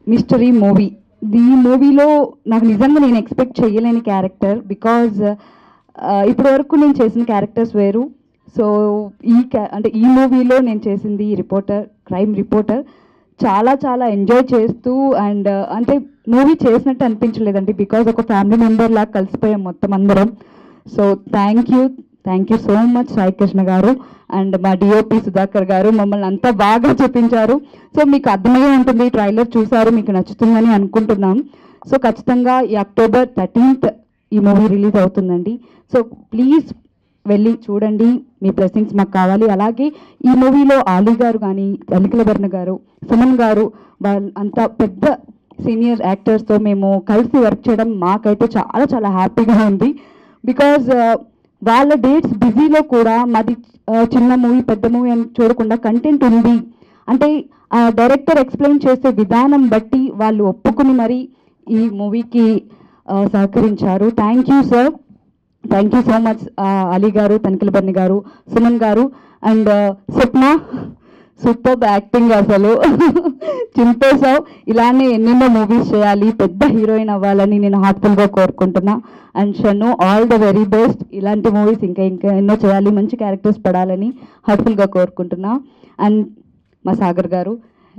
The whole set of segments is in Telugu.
మిస్టరీ మూవీ ఈ మూవీలో నాకు నిజంగా నేను ఎక్స్పెక్ట్ చేయలేని క్యారెక్టర్ బికాజ్ ఇప్పటి వరకు నేను చేసిన క్యారెక్టర్స్ వేరు సో ఈ క్యా అంటే ఈ మూవీలో నేను చేసింది రిపోర్టర్ క్రైమ్ రిపోర్టర్ చాలా చాలా ఎంజాయ్ చేస్తూ అండ్ అంటే మూవీ చేసినట్టు అనిపించలేదండి బికాజ్ ఒక ఫ్యామిలీ మెంబర్ లాగా కలిసిపోయాం మొత్తం అందరం so thank you thank you so much Sai Krishna గారు అండ్ మా డిఓపి సుధాకర్ గారు మమ్మల్ని అంతా బాగా చెప్పించారు సో మీకు అర్థమయ్యే ఉంటుంది ట్రైలర్ చూసారు మీకు నచ్చుతుందని అనుకుంటున్నాం సో ఖచ్చితంగా ఈ అక్టోబర్ థర్టీన్త్ ఈ మూవీ రిలీజ్ అవుతుందండి సో ప్లీజ్ వెళ్ళి చూడండి మీ బ్లెస్సింగ్స్ మాకు కావాలి అలాగే ఈ మూవీలో ఆలీ గారు కానీ అలికల భరణ గారు సుమన్ గారు వాళ్ళ అంత పెద్ద సీనియర్ యాక్టర్స్తో మేము కలిసి వర్క్ చేయడం మాకైతే చాలా చాలా హ్యాపీగా ఉంది బికాజ్ వాళ్ళ డేట్స్ బిజీలో కూడా మాది ఆ, చిన్న మూవీ పెద్ద మూవీ అని చూడకుండా కంటెంట్ ఉంది అంటే ఆ డైరెక్టర్ ఎక్స్ప్లెయిన్ చేసే విధానం బట్టి వాళ్ళు ఒప్పుకుని మరి ఈ మూవీకి ఆ, సహకరించారు thank you sir thank you so much Ali గారు తనిఖీలబర్ని గారు సుమన్ గారు అండ్ స్వప్న సూపర్ యాక్టింగ్ అసలు చింపేశావు ఇలానే ఎన్నెన్నో మూవీస్ చేయాలి పెద్ద హీరోయిన్ అవ్వాలని నేను హార్ట్ఫుల్గా కోరుకుంటున్నా and Shannu all the very best ఇలాంటి మూవీస్ ఇంకా ఇంకా ఎన్నో చేయాలి మంచి క్యారెక్టర్స్ పడాలని హార్ట్ఫుల్గా కోరుకుంటున్నా అండ్ మా సాగర్ గారు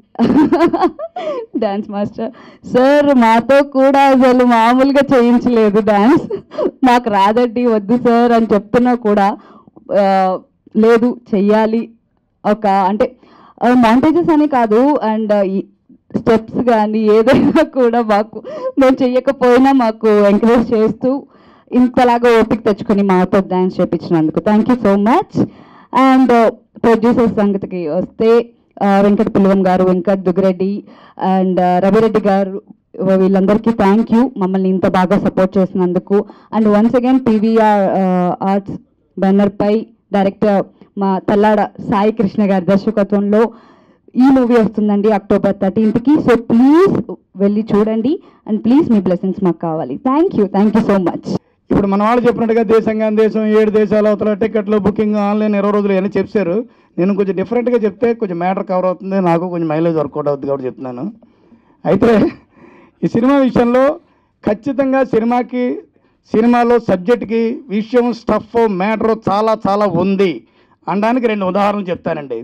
డాన్స్ మాస్టర్ సార్ మాతో కూడా అసలు మామూలుగా చేయించలేదు డాన్స్ మాకు రాదండి వద్దు సార్ అని చెప్తున్నా కూడా ఆ, లేదు చెయ్యాలి ఒక అంటే మాంటేజెస్ అని కాదు అండ్ స్టెప్స్ కానీ ఏదైనా కూడా మాకు మేము చెయ్యకపోయినా మాకు ఎంకరేజ్ చేస్తూ ఇంతలాగా ఓపిక తెచ్చుకొని మాతో డాన్స్ చేయించినందుకు thank you so much and producers సంగతికి వస్తే ఆ, వెంకట పిల్లవం గారు వెంకట్ దుగ్గిరెడ్డి అండ్ రవిరెడ్డి గారు వీళ్ళందరికీ థ్యాంక్ యూ మమ్మల్ని ఇంత బాగా సపోర్ట్ చేసినందుకు and once again PVR arts banner పై డైరెక్టర్ మా తల్లాడ సాయి కృష్ణ గారి దర్శకత్వంలో ఈ మూవీ వస్తుందండి అక్టోబర్ థర్టీన్త్కి సో ప్లీజ్ వెళ్ళి చూడండి అండ్ ప్లీజ్ మీ బ్లెస్సింగ్స్ మాకు కావాలి thank you thank you so much ఇప్పుడు మన వాళ్ళు చెప్పినట్టుగా దేశంగా దేశం ఏడు దేశాల అవతల టికెట్లు బుకింగ్ ఆన్లైన్ ఇరవై రోజులు అని చెప్పారు నేను కొంచెం డిఫరెంట్గా చెప్తే కొంచెం మ్యాటర్ కవర్ అవుతుంది నాకు కొంచెం మైలేజ్ వర్కౌట్ అవుతుంది కాబట్టి చెప్తున్నాను అయితే ఈ సినిమా విషయంలో ఖచ్చితంగా సినిమాకి సినిమాలో సబ్జెక్ట్కి విషయం స్టఫ్ మ్యాటర్ చాలా చాలా ఉంది అనడానికి రెండు ఉదాహరణలు చెప్తానండి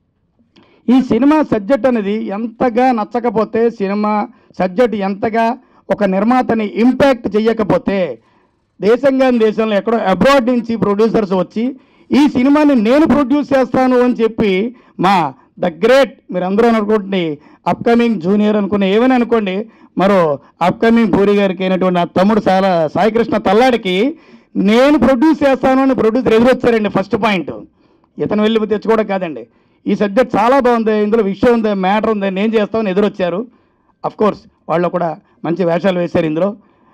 ఈ సినిమా సబ్జెక్ట్ అనేది ఎంతగా నచ్చకపోతే సినిమా సబ్జెక్ట్ ఎంతగా ఒక నిర్మాతని ఇంపాక్ట్ చేయకపోతే దేశంగా దేశంలో ఎక్కడో అబ్రాడ్ నుంచి ప్రొడ్యూసర్స్ వచ్చి ఈ సినిమాని నేను ప్రొడ్యూస్ చేస్తాను అని చెప్పి మా ద గ్రేట్ మీరు అందరూ అనుకుంటే అప్కమింగ్ జూనియర్ అనుకుని ఏమని అనుకోండి మరో అప్కమింగ్ పూరి గారికి అయినటువంటి నా తమ్ముడు చాలా సాయికృష్ణ తల్లాడికి నేను ప్రొడ్యూస్ చేస్తాను అని ప్రొడ్యూసర్ ఎదురొచ్చారండి ఫస్ట్ పాయింట్ ఇతను వెళ్ళి తెచ్చుకోవడం కాదండి ఈ సబ్జెక్ట్ చాలా బాగుంది ఇందులో విషయం ఉంది మ్యాటర్ ఉంది నేను చేస్తామని ఎదురొచ్చారు అఫ్ కోర్స్ వాళ్ళు కూడా మంచి వేషాలు వేశారు ఇందులో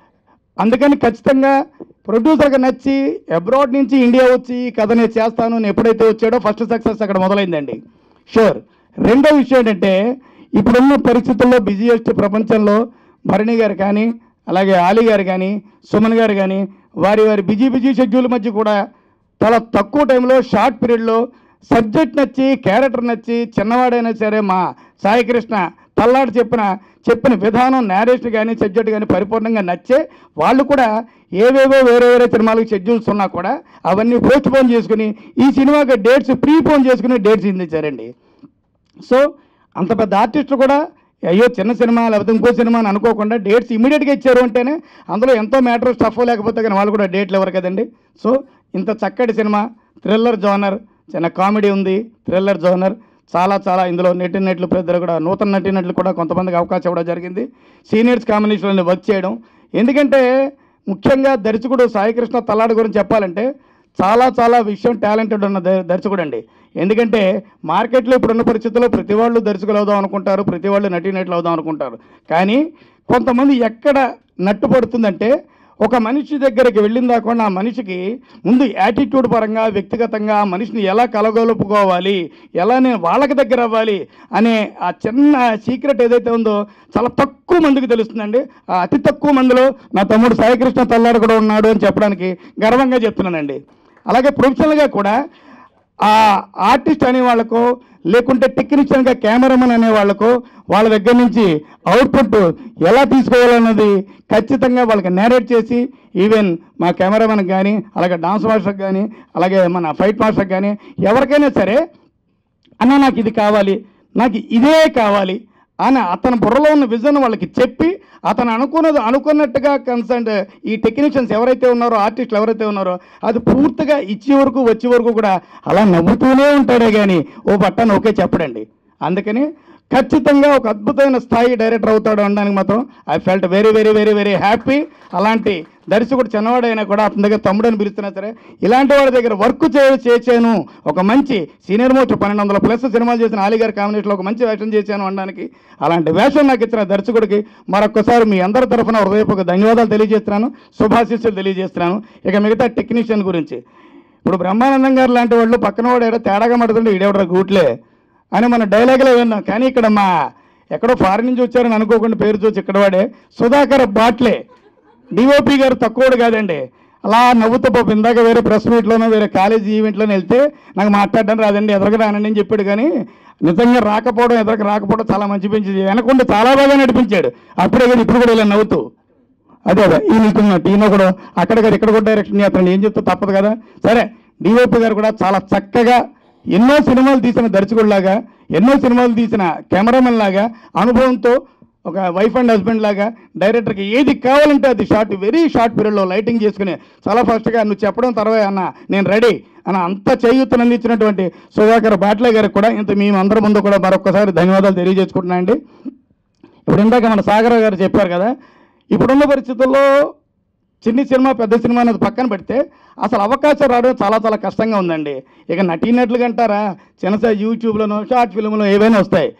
అందుకని ఖచ్చితంగా ప్రొడ్యూసర్కి నచ్చి అబ్రాడ్ నుంచి ఇండియా వచ్చి ఈ కథ నేను చేస్తాను అని ఎప్పుడైతే వచ్చాడో ఫస్ట్ సక్సెస్ అక్కడ మొదలైందండి షూర్ రెండో విషయం ఏంటంటే ఇప్పుడున్న పరిస్థితుల్లో బిజీయెస్ట్ ప్రపంచంలో భరణి గారు కానీ అలాగే ఆలీ గారు కానీ సుమన్ గారు కానీ వారి వారి బిజీ బిజీ షెడ్యూల్ మధ్య కూడా చాలా తక్కువ టైంలో షార్ట్ పీరియడ్లో సబ్జెక్ట్ నచ్చి క్యారెక్టర్ నచ్చి చిన్నవాడైనా సరే మా సాయి కృష్ణ తల్లాడు చెప్పిన చెప్పిన విధానం నేరేషన్ కానీ సబ్జెక్ట్ కానీ పరిపూర్ణంగా నచ్చే వాళ్ళు కూడా ఏవేవో వేరే వేరే సినిమాలకు షెడ్యూల్స్ ఉన్నా కూడా అవన్నీ పోస్ట్ పోన్ చేసుకుని ఈ సినిమాకి డేట్స్ ప్రీ పోన్ చేసుకుని డేట్స్ ఇందించారండి సో అంత పెద్ద ఆర్టిస్టులు కూడా అయ్యో చిన్న సినిమా లేకపోతే ఇంకో సినిమా అని అనుకోకుండా డేట్స్ ఇమీడియట్గా ఇచ్చారు అంటేనే అందులో ఎంతో మ్యాటర్ స్టఫ్ లేకపోతే కానీ వాళ్ళు కూడా డేట్లు ఎవరు కదండి సో ఇంత చక్కటి సినిమా థ్రిల్లర్ జోనర్ చిన్న కామెడీ ఉంది థ్రిల్లర్ జోనర్ చాలా చాలా ఇందులో నటినట్లు పెద్దలు కూడా నూతన నటినట్లు కూడా కొంతమందికి అవకాశం ఇవ్వడం జరిగింది సీనియర్స్ కాంబినేషన్లో వర్క్ చేయడం ఎందుకంటే ముఖ్యంగా దర్శకుడు సాయికృష్ణ తల్లాడు గురించి చెప్పాలంటే చాలా చాలా విషయం టాలెంటెడ్ ఉన్న ద- దర్శకుడు అండి ఎందుకంటే మార్కెట్లో ఇప్పుడున్న పరిస్థితుల్లో ప్రతి వాళ్ళు దర్శకులు అవుదాం అనుకుంటారు ప్రతి వాళ్ళు నటీనటులు అవుదాం అనుకుంటారు కానీ కొంతమంది ఎక్కడ నట్టు పడుతుందంటే ఒక మనిషి దగ్గరికి వెళ్ళిన దాకుండా ఆ మనిషికి ముందు యాటిట్యూడ్ పరంగా వ్యక్తిగతంగా ఆ మనిషిని ఎలా కలగొలుపుకోవాలి ఎలా నేను వాళ్ళకి దగ్గర అవ్వాలి అనే ఆ చిన్న సీక్రెట్ ఏదైతే ఉందో చాలా తక్కువ మందికి తెలుస్తుందండి ఆ అతి తక్కువ మందిలో నా తమ్ముడు సాయికృష్ణ తల్లాడు కూడా ఉన్నాడు అని చెప్పడానికి గర్వంగా చెప్తున్నానండి అలాగే ప్రొఫెషనల్గా కూడా ఆ ఆర్టిస్ట్ అనే వాళ్ళకో లేకుంటే టెక్నీషియన్గా కెమెరామెన్ అనే వాళ్ళకో వాళ్ళ దగ్గర నుంచి అవుట్పుట్ ఎలా తీసుకోవాలన్నది ఖచ్చితంగా వాళ్ళకి నేరేట్ చేసి ఈవెన్ మా కెమెరామెన్కి కానీ అలాగే డాన్స్ మాస్టర్కి కానీ అలాగే మన ఫైట్ మాస్టర్కి కానీ ఎవరికైనా సరే అన్న నాకు ఇది కావాలి నాకు ఇదే కావాలి అని అతని బుర్రలో ఉన్న విజన్ వాళ్ళకి చెప్పి అతను అనుకున్నది అనుకున్నట్టుగా కన్సర్న్ ఈ టెక్నీషియన్స్ ఎవరైతే ఉన్నారో ఆర్టిస్టులు ఎవరైతే ఉన్నారో అది పూర్తిగా ఇచ్చే వరకు వచ్చే వరకు కూడా అలా నవ్వుతూనే ఉంటాడే కానీ ఓ బట్టను ఓకే చెప్పడండి అందుకని ఖచ్చితంగా ఒక అద్భుతమైన స్థాయి డైరెక్టర్ అవుతాడు అనడానికి మాత్రం I felt very very very very happy అలాంటి దర్శకుడు చిన్నవాడైనా కూడా అతని దగ్గర తమ్ముడు అని పిలుస్తున్నా సరే ఇలాంటి వాడి దగ్గర వర్క్ చే చేశాను ఒక మంచి సీనియర్ మోస్ట్ పన్నెండు వందల ప్లస్ సినిమాలు చేసిన ఆలిగారి కాంబినేషన్లో ఒక మంచి వేషం చేశాను అనడానికి అలాంటి వేషం నాకు ఇచ్చిన దర్శకుడికి మరొకసారి మీ అందరి తరఫున హృదయపూర్వక ధన్యవాదాలు తెలియజేస్తున్నాను శుభాశీస్సులు తెలియజేస్తున్నాను ఇక మిగతా టెక్నీషియన్ గురించి ఇప్పుడు బ్రహ్మానందం గారు లాంటి వాళ్ళు పక్కన వాడు ఏడో తేడాగా మడుతుంటే ఈడెవడ గూట్లే అని మన డైలాగులో విన్నాం కానీ ఇక్కడ మా ఎక్కడో ఫారిన్ నుంచి వచ్చారని అనుకోకుండా పేరు చూసి ఇక్కడ వాడే సుధాకర్ బాట్లే డిఓపి గారు తక్కువడు కాదండి అలా నవ్వుతూ పాపం ఇందాక వేరే ప్రెస్ మీట్లోనో వేరే కాలేజీ ఈవెంట్లోనో వెళ్తే నాకు మాట్లాడడం రాదండి ఎదరగా రానండి అని చెప్పాడు కానీ నిజంగా రాకపోవడం ఎదరకు రాకపోవడం చాలా మంచి పెంచింది వెనకుండా చాలా బాగా నడిపించాడు అప్పుడే కానీ ఇప్పుడు కూడా ఇలా నవ్వుతూ అదే అదే ఈ నీకున్నట్టు ఈయన కూడా అక్కడ గారు ఇక్కడ కూడా డైరెక్షన్ చేస్తాను ఏం చెప్తే తప్పదు కదా సరే డిఓపి గారు కూడా చాలా చక్కగా ఎన్నో సినిమాలు తీసిన దర్శకుడిలాగా ఎన్నో సినిమాలు తీసిన కెమెరామెన్ లాగా అనుభవంతో ఒక వైఫ్ అండ్ హస్బెండ్ లాగా డైరెక్టర్కి ఏది కావాలంటే అది షార్ట్ వెరీ షార్ట్ పీరియడ్లో లైటింగ్ చేసుకుని చాలా ఫాస్ట్గా నువ్వు చెప్పడం తర్వాత అన్న నేను రెడీ అని అంత చేయూతను అందించినటువంటి సుధాకర్ బాట్లే గారికి కూడా ఇంత మేము అందరి ముందు కూడా మరొకసారి ధన్యవాదాలు తెలియజేసుకుంటున్నా అండి ఇప్పుడు ఇందాక మన సాగర్ గారు చెప్పారు కదా ఇప్పుడున్న పరిస్థితుల్లో చిన్ని సినిమా పెద్ద సినిమా అనేది పక్కన పెడితే అసలు అవకాశం రావడం చాలా చాలా కష్టంగా ఉందండి ఇక నటీనటులుగా అంటారా చిన్న యూట్యూబ్లోనో షార్ట్ ఫిల్మ్లో ఏవైనా వస్తాయి